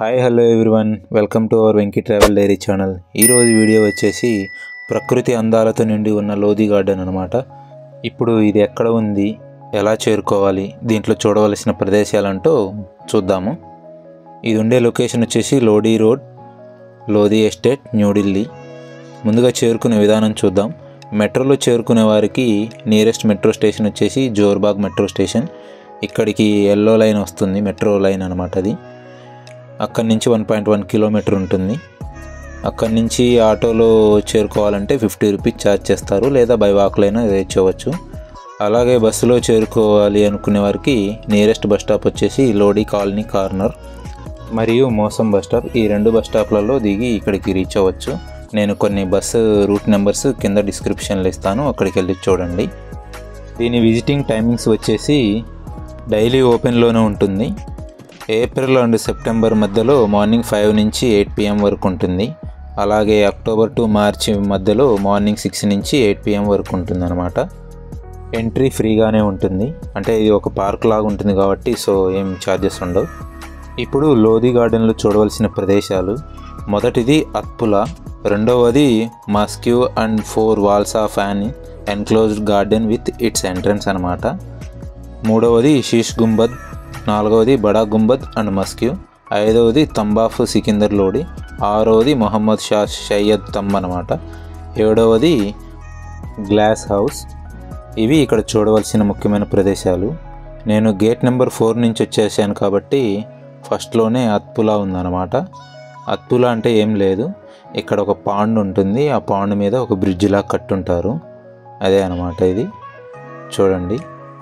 hi hello everyone welcome to our Venky travel diary channel ఈరోజు video వచ్చేసి ప్రకృతి అందాలతో నిండి ఉన్న లోధి గార్డెన్ అనమాట ఇప్పుడు ఇది ఎక్కడ ఉంది ఎలా చేరుకోవాలి దీంట్లో చూడవలసిన ప్రదేశాలంటూ చూద్దాము ఇది ఉండే లొకేషన్ వచ్చేసి లోడీ రోడ్ లోధి ఎస్టేట్ న్యూఢిల్లీ ముందుగా చేరుకునే విధానం చూద్దాం మెట్రోలో చేరుకునే వారికి నియరెస్ట్ మెట్రో స్టేషన్ వచ్చేసి జోర్బాగ్ మెట్రో స్టేషన్ ఇక్కడికి ఎల్లో లైన్ వస్తుంది మెట్రో లైన్ అనమాట అది అక్కడి నుంచి వన్ పాయింట్ వన్ కిలోమీటర్ ఉంటుంది అక్కడి నుంచి ఆటోలో చేరుకోవాలంటే ఫిఫ్టీ రూపీస్ ఛార్జ్ చేస్తారు లేదా బై వాక్లైనా తెచ్చవచ్చు అలాగే బస్సులో చేరుకోవాలి అనుకునే వారికి నియరెస్ట్ బస్ స్టాప్ వచ్చేసి లోడీ కాలనీ కార్నర్ మరియు మోసం బస్ స్టాప్ ఈ రెండు బస్ స్టాప్లలో దిగి ఇక్కడికి రీచ్ అవ్వచ్చు నేను కొన్ని బస్సు రూట్ నెంబర్స్ కింద డిస్క్రిప్షన్లో ఇస్తాను అక్కడికి వెళ్ళి చూడండి దీని విజిటింగ్ టైమింగ్స్ వచ్చేసి డైలీ ఓపెన్లోనే ఉంటుంది ఏప్రిల్ అండ్ సెప్టెంబర్ మధ్యలో మార్నింగ్ ఫైవ్ నుంచి ఎయిట్ పిఎం వరకు ఉంటుంది అలాగే అక్టోబర్ టు మార్చి మధ్యలో మార్నింగ్ సిక్స్ నుంచి ఎయిట్ పిఎం వరకు ఉంటుంది అనమాట ఎంట్రీ ఫ్రీగానే ఉంటుంది అంటే ఇది ఒక పార్క్ లాగా ఉంటుంది కాబట్టి సో ఏం ఛార్జెస్ ఉండవు ఇప్పుడు లోధి గార్డెన్లో చూడవలసిన ప్రదేశాలు మొదటిది అత్పుల రెండవది mosque and four walls of an enclosed garden with its entrance అనమాట మూడవది శీష్ గుంబద్ నాలుగవది బడా గుంబద్ అండ్ మస్క్యూ ఐదవది తంబాఫ్ సికిందర్ లోడి ఆరవది మొహమ్మద్ షా సయ్యద్ తమ్ అనమాట ఏడవది గ్లాస్ హౌస్ ఇవి ఇక్కడ చూడవలసిన ముఖ్యమైన ప్రదేశాలు నేను గేట్ నెంబర్ ఫోర్ నుంచి వచ్చేసాను కాబట్టి ఫస్ట్లోనే అత్పులా ఉందన్నమాట అత్పులా అంటే ఏం లేదు ఇక్కడ ఒక పాండ్ ఉంటుంది ఆ పాండ్ మీద ఒక బ్రిడ్జ్ లా కట్టుంటారు అదే అనమాట ఇది చూడండి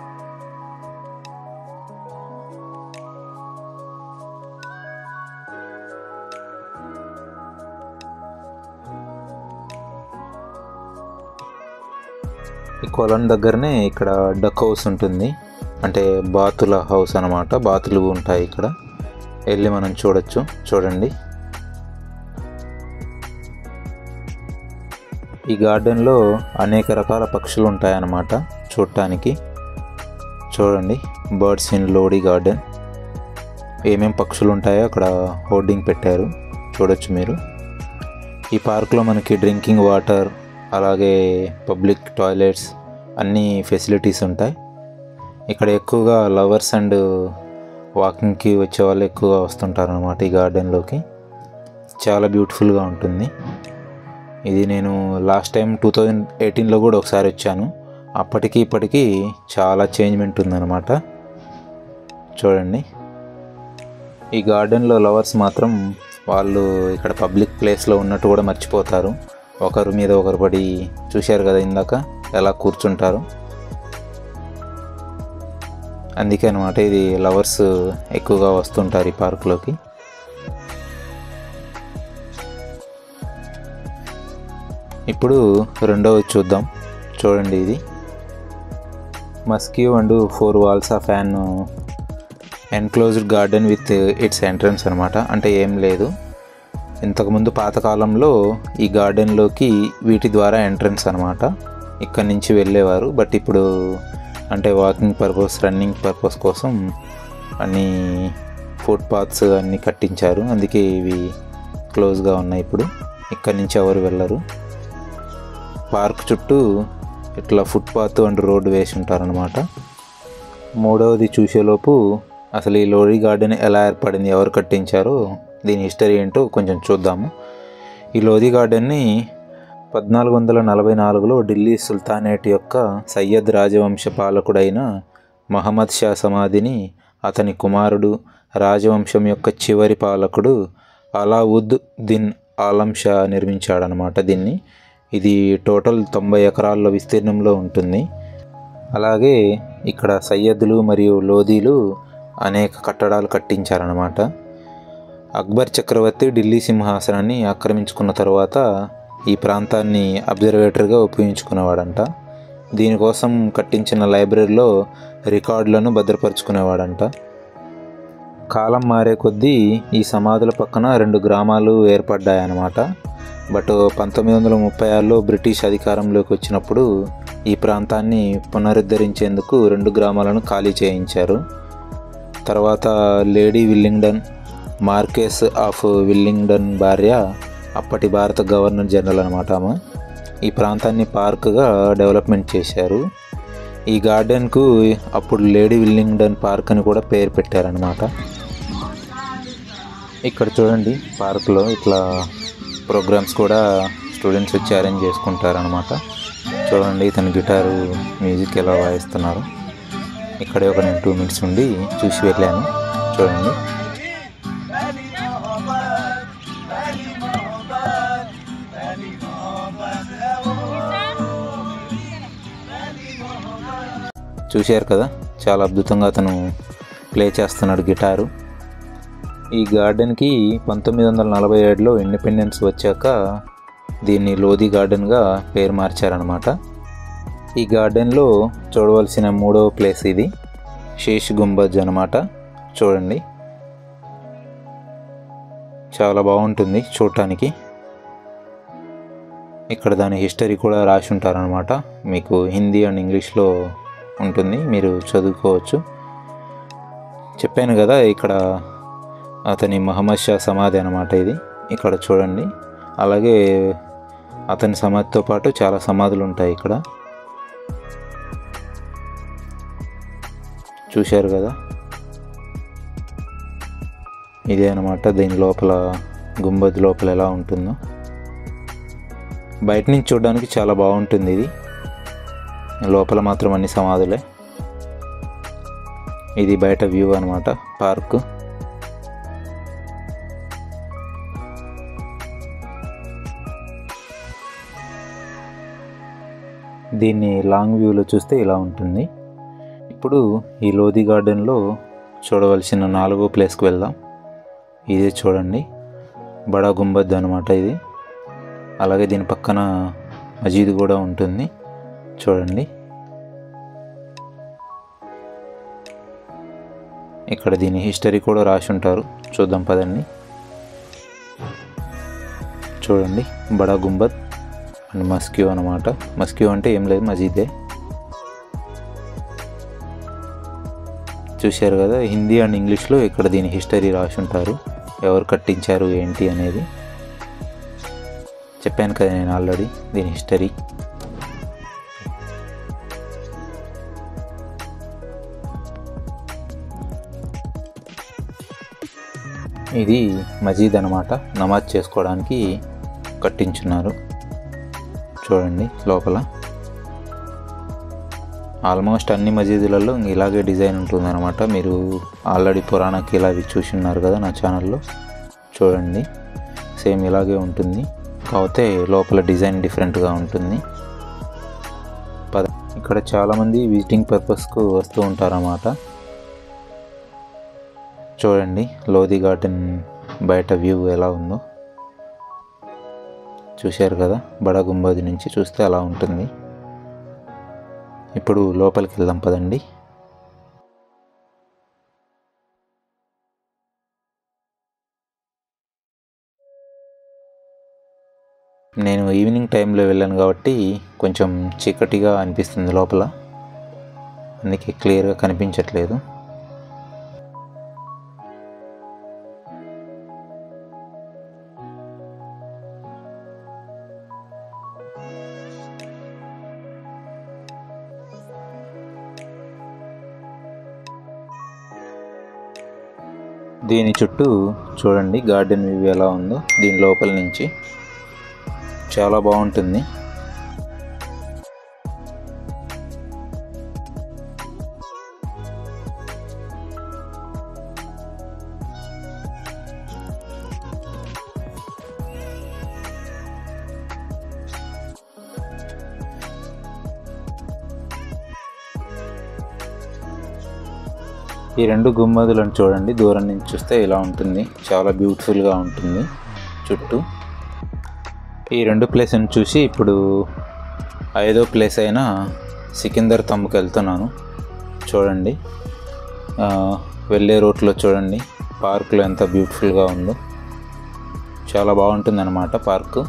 ఈ కొలం దగ్గరనే ఇక్కడ డక్ హౌస్ ఉంటుంది అంటే బాతుల హౌస్ అనమాట బాతులు ఉంటాయి ఇక్కడ వెళ్ళి మనం చూడొచ్చు చూడండి ఈ గార్డెన్లో అనేక రకాల పక్షులు ఉంటాయన్నమాట చూడటానికి చూడండి బర్డ్స్ ఇన్ లోడీ గార్డెన్ ఏమేం పక్షులు ఉంటాయో అక్కడ హోర్డింగ్ పెట్టారు చూడొచ్చు మీరు ఈ పార్క్లో మనకి డ్రింకింగ్ వాటర్ అలాగే పబ్లిక్ టాయిలెట్స్ అన్ని ఫెసిలిటీస్ ఉంటాయి ఇక్కడ ఎక్కువగా లవర్స్ అండ్ వాకింగ్కి వచ్చే వాళ్ళు ఎక్కువగా వస్తుంటారు అనమాట ఈ గార్డెన్లోకి చాలా బ్యూటిఫుల్గా ఉంటుంది ఇది నేను లాస్ట్ టైం టూ థౌజండ్ ఎయిటీన్లో కూడా ఒకసారి వచ్చాను అప్పటికి ఇప్పటికీ చాలా చేంజ్మెంట్ ఉందన్నమాట చూడండి ఈ గార్డెన్లో లవర్స్ మాత్రం వాళ్ళు ఇక్కడ పబ్లిక్ ప్లేస్లో ఉన్నట్టు కూడా మర్చిపోతారు ఒకరి మీద ఒకరు పడి చూశారు కదా ఇందాక ఎలా కూర్చుంటారు అందుకే అనమాట ఇది లవర్స్ ఎక్కువగా వస్తుంటారు ఈ పార్క్లోకి ఇప్పుడు రెండవది చూద్దాం చూడండి ఇది mosque and four walls of an enclosed garden with its entrance అనమాట అంటే ఏం లేదు ఇంతకుముందు పాతకాలంలో ఈ గార్డెన్లోకి వీటి ద్వారా ఎంట్రన్స్ అనమాట ఇక్కడి నుంచి వెళ్ళేవారు బట్ ఇప్పుడు అంటే వాకింగ్ పర్పస్ రన్నింగ్ పర్పస్ కోసం అన్ని ఫుట్ పాత్స్ అన్నీ కట్టించారు అందుకే ఇవి క్లోజ్గా ఉన్నాయి ఇప్పుడు ఇక్కడి నుంచి ఎవరు వెళ్ళరు పార్క్ చుట్టూ ఇట్లా ఫుట్పాత్ అండ్ రోడ్డు వేసి ఉంటారనమాట మూడవది చూసేలోపు అసలు ఈ లోరీ గార్డెన్ ఎలా ఏర్పడింది ఎవరు కట్టించారో దీని హిస్టరీ ఏంటో కొంచెం చూద్దాము ఈ లోధి గార్డెన్ని పద్నాలుగు వందల నలభై నాలుగులో ఢిల్లీ సుల్తానేట్ యొక్క సయ్యద్ రాజవంశ పాలకుడైన మహమ్మద్ షా సమాధిని అతని కుమారుడు రాజవంశం యొక్క చివరి పాలకుడు అలావుద్ దిన్ ఆలం షా నిర్మించాడనమాట దీన్ని ఇది టోటల్ తొంభై ఎకరాల విస్తీర్ణంలో ఉంటుంది అలాగే ఇక్కడ సయ్యద్లు మరియు లోధీలు అనేక కట్టడాలు కట్టించారనమాట అక్బర్ చక్రవర్తి ఢిల్లీ సింహాసనాన్ని ఆక్రమించుకున్న తర్వాత ఈ ప్రాంతాన్ని అబ్జర్వేటర్గా ఉపయోగించుకునేవాడంట దీనికోసం కట్టించిన లైబ్రరీలో రికార్డులను భద్రపరుచుకునేవాడంట కాలం మారే కొద్దీ ఈ సమాధుల పక్కన రెండు గ్రామాలు ఏర్పడ్డాయన్నమాట బట్ పంతొమ్మిది వందల ముప్పై ఆరులో బ్రిటిష్ అధికారంలోకి వచ్చినప్పుడు ఈ ప్రాంతాన్ని పునరుద్ధరించేందుకు రెండు గ్రామాలను ఖాళీ చేయించారు తర్వాత lady Willingdon marquess of Willingdon భార్య అప్పటి భారత గవర్నర్ జనరల్ అనమాట ఆమె ఈ ప్రాంతాన్ని పార్క్గా డెవలప్మెంట్ చేశారు ఈ గార్డెన్కు అప్పుడు లేడీ విల్లింగ్డన్ పార్క్ అని కూడా పేరు పెట్టారనమాట ఇక్కడ చూడండి పార్క్లో ఇట్లా ప్రోగ్రామ్స్ కూడా స్టూడెంట్స్ వచ్చి అరేంజ్ చేసుకుంటారనమాట చూడండి ఇతను గిటారు మ్యూజిక్ ఎలా వాయిస్తున్నారు ఇక్కడే ఒక నేను టూ మినిట్స్ ఉండి చూసి వెళ్ళాను చూడండి చూశారు కదా చాలా అద్భుతంగా అతను ప్లే చేస్తున్నాడు గిటారు ఈ గార్డెన్కి పంతొమ్మిది వందల నలభై ఏడులో ఇండిపెండెన్స్ వచ్చాక దీన్ని లోధి గార్డెన్గా పేరు మార్చారనమాట ఈ గార్డెన్లో చూడవలసిన మూడవ ప్లేస్ ఇది శేష్ గుంబజ్ అనమాట చూడండి చాలా బాగుంటుంది చూడటానికి ఇక్కడ దాని హిస్టరీ కూడా రాసి ఉంటారనమాట మీకు హిందీ అండ్ ఇంగ్లీష్లో ఉంటుంది మీరు చదువుకోవచ్చు చెప్పాను కదా ఇక్కడ అతని మహమ్మద్ షా సమాధి అనమాట ఇది ఇక్కడ చూడండి అలాగే అతని సమాధితో పాటు చాలా సమాధులు ఉంటాయి ఇక్కడ చూశారు కదా ఇదే అనమాట దీని లోపల గుంబద్ లోపల ఎలా ఉంటుందో బయట నుంచి చూడడానికి చాలా బాగుంటుంది ఇది లోపల మాత్రం అన్ని సమాధులే ఇది బయట వ్యూ అనమాట పార్క్ దీన్ని లాంగ్ వ్యూలో చూస్తే ఇలా ఉంటుంది ఇప్పుడు ఈ లోధి గార్డెన్లో చూడవలసిన నాలుగో ప్లేస్కి వెళ్దాం ఇదే చూడండి బడా గుంబద్ అనమాట ఇది అలాగే దీని పక్కన మజీద్ కూడా ఉంటుంది చూడండి ఇక్కడ దీని హిస్టరీ కూడా రాసి ఉంటారు చూద్దాం పదండి చూడండి బడా గుంబద్ అండ్ మస్క్యూ అనమాట మస్క్యూ అంటే ఏం లేదు మజీదే చూశారు కదా హిందీ అండ్ ఇంగ్లీష్లో ఇక్కడ దీని హిస్టరీ రాసి ఉంటారు ఎవరు కట్టించారు ఏంటి అనేది చెప్పాను కదా నేను ఆల్రెడీ దీని హిస్టరీ ఇది మజీద్ అనమాట నమాజ్ చేసుకోవడానికి కట్టించున్నారు చూడండి లోపల ఆల్మోస్ట్ అన్ని మసీదులలో ఇలాగే డిజైన్ ఉంటుందన్నమాట మీరు ఆల్రెడీ పురాణ కిలా అవి చూసి ఉన్నారు కదా నా ఛానల్లో చూడండి సేమ్ ఇలాగే ఉంటుంది కాకపోతే లోపల డిజైన్ డిఫరెంట్గా ఉంటుంది పద ఇక్కడ చాలామంది విజిటింగ్ పర్పస్కు వస్తూ ఉంటారన్నమాట చూడండి లోధి గార్డెన్ బయట వ్యూ ఎలా ఉందో చూశారు కదా బడా గుంబాది నుంచి చూస్తే అలా ఉంటుంది ఇప్పుడు లోపలికి వెళ్దాం పదండి నేను ఈవినింగ్ టైంలో వెళ్ళాను కాబట్టి కొంచెం చీకటిగా అనిపిస్తుంది లోపల అందుకే క్లియర్గా కనిపించట్లేదు దీని చుట్టూ చూడండి గార్డెన్ వ్యూ ఎలా ఉందో దీని లోపల నుంచి చాలా బాగుంటుంది ఈ రెండు గుమ్మదులను చూడండి దూరం నుంచి చూస్తే ఇలా ఉంటుంది చాలా బ్యూటిఫుల్గా ఉంటుంది చుట్టూ ఈ రెండు ప్లేస్ని చూసి ఇప్పుడు ఐదో ప్లేస్ అయిన సికిందర్ తమ్ముకి వెళ్తున్నాను చూడండి ఆ, వెళ్ళే రూట్లో చూడండి పార్కులో ఎంత బ్యూటిఫుల్గా ఉందో చాలా బాగుంటుంది అన్నమాట పార్కు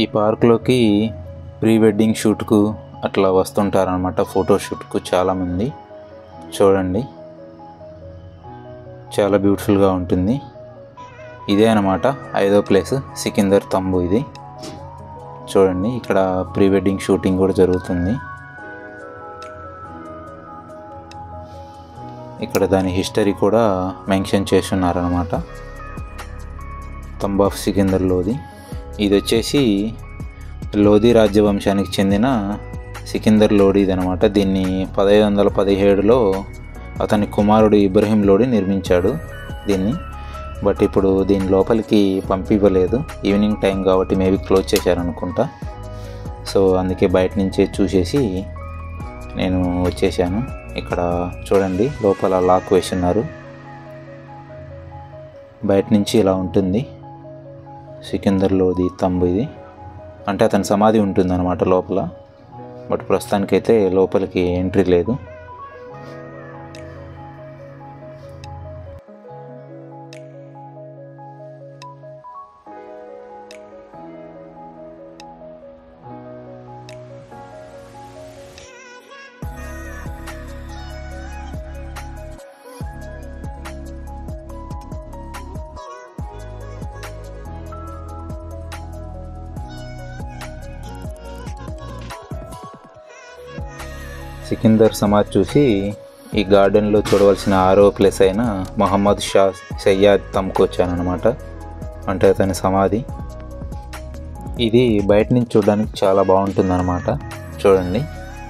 ఈ పార్క్లోకి ప్రీ వెడ్డింగ్ షూట్కు అట్లా వస్తుంటారనమాట ఫోటో షూట్కు చాలామంది చూడండి చాలా బ్యూటిఫుల్గా ఉంటుంది ఇదే అనమాట ఐదో ప్లేస్ సికిందర్ తంబు ఇది చూడండి ఇక్కడ ప్రీ వెడ్డింగ్ షూటింగ్ కూడా జరుగుతుంది ఇక్కడ దాని హిస్టరీ కూడా మెన్షన్ చేస్తున్నారనమాట తంబ్ ఆఫ్ సికిందర్ లోది ఇది వచ్చేసి లోధి రాజ్యవంశానికి చెందిన సికిందర్ లోడీది అనమాట దీన్ని పదహైదు వందల పదిహేడులో అతని కుమారుడు ఇబ్రహీం లోడి నిర్మించాడు దీన్ని బట్ ఇప్పుడు దీని లోపలికి పంపివ్వలేదు ఈవినింగ్ టైం కాబట్టి మేబీ క్లోజ్ చేశారనుకుంటా సో అందుకే బయట నుంచే చూసేసి నేను వచ్చేసాను ఇక్కడ చూడండి లోపల లాక్ వేసున్నారు బయట నుంచి ఇలా ఉంటుంది సికిందర్లోది తంబు ఇది అంటే అతని సమాధి ఉంటుంది అనమాట లోపల బట్ ప్రస్తుతానికైతే లోపలికి ఎంట్రీ లేదు సికిందర్ సమాధి చూసి ఈ గార్డెన్లో చూడవలసిన ఆరో ప్లేస్ అయిన మొహమ్మద్ షా సయ్యాద్ తమ్కు వచ్చాను అనమాట అంటే అతని సమాధి ఇది బయట నుంచి చూడడానికి చాలా బాగుంటుంది అనమాట చూడండి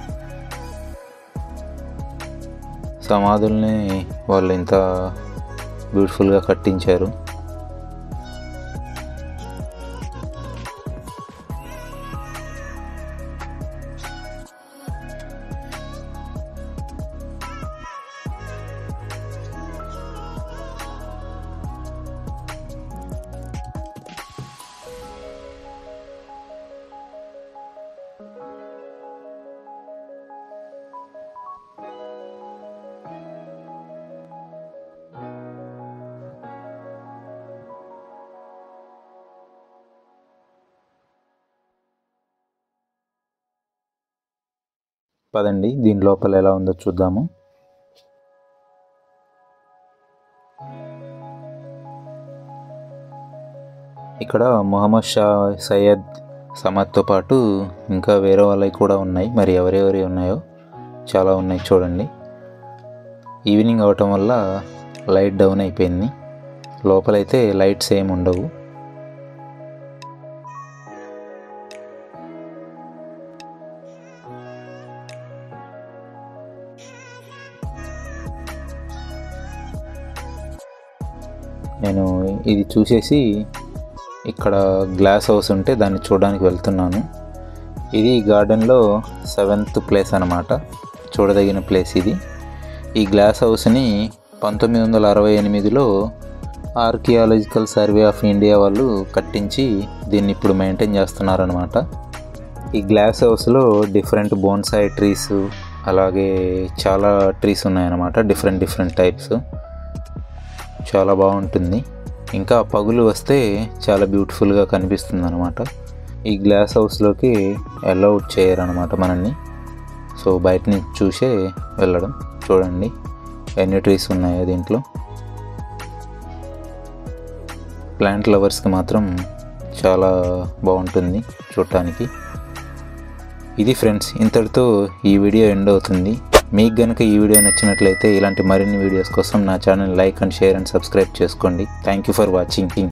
సమాధుల్ని వాళ్ళు ఇంత బ్యూటిఫుల్గా కట్టించారు పదండి దీని లోపల ఎలా ఉందో చూద్దాము ఇక్కడ మొహమ్మద్ షా సయ్యద్ సమాద్తో పాటు ఇంకా వేరే వాళ్ళవి కూడా ఉన్నాయి మరి ఎవరెవరి ఉన్నాయో చాలా ఉన్నాయి చూడండి ఈవినింగ్ అవటం వల్ల లైట్ డౌన్ అయిపోయింది లోపలైతే లైట్స్ ఏమి ఉండవు నేను ఇది చూసేసి ఇక్కడ గ్లాస్ హౌస్ ఉంటే దాన్ని చూడడానికి వెళ్తున్నాను ఇది గార్డెన్లో సెవెంత్ ప్లేస్ అనమాట చూడదగిన ప్లేస్ ఇది ఈ గ్లాస్ హౌస్ని పంతొమ్మిది వందల అరవై ఎనిమిదిలో ఆర్కియాలజికల్ సర్వే ఆఫ్ ఇండియా వాళ్ళు కట్టించి దీన్ని ఇప్పుడు మెయింటైన్ చేస్తున్నారనమాట ఈ గ్లాస్ హౌస్లో డిఫరెంట్ బోన్సాయి ట్రీస్ అలాగే చాలా ట్రీస్ ఉన్నాయన్నమాట డిఫరెంట్ డిఫరెంట్ టైప్స్ చాలా బాగుంటుంది ఇంకా పగులు వస్తే చాలా బ్యూటిఫుల్గా కనిపిస్తుంది అనమాట ఈ గ్లాస్ హౌస్లోకి అలౌట్ చేయరనమాట మనల్ని సో బయట నుంచి చూసే వెళ్ళడం చూడండి ఎన్ని ట్రీస్ ఉన్నాయో దీంట్లో ప్లాంట్ లవర్స్కి మాత్రం చాలా బాగుంటుంది చూడటానికి ఇది ఫ్రెండ్స్ ఇంతటితో ఈ వీడియో ఎండ్ అవుతుంది మీకు గనుక ఈ వీడియో నచ్చినట్లయితే ఇలాంటి మరిన్ని వీడియోస్ కోసం నా channel like and share and subscribe చేసుకోండి థ్యాంక్ యూ ఫర్ వాచింగ్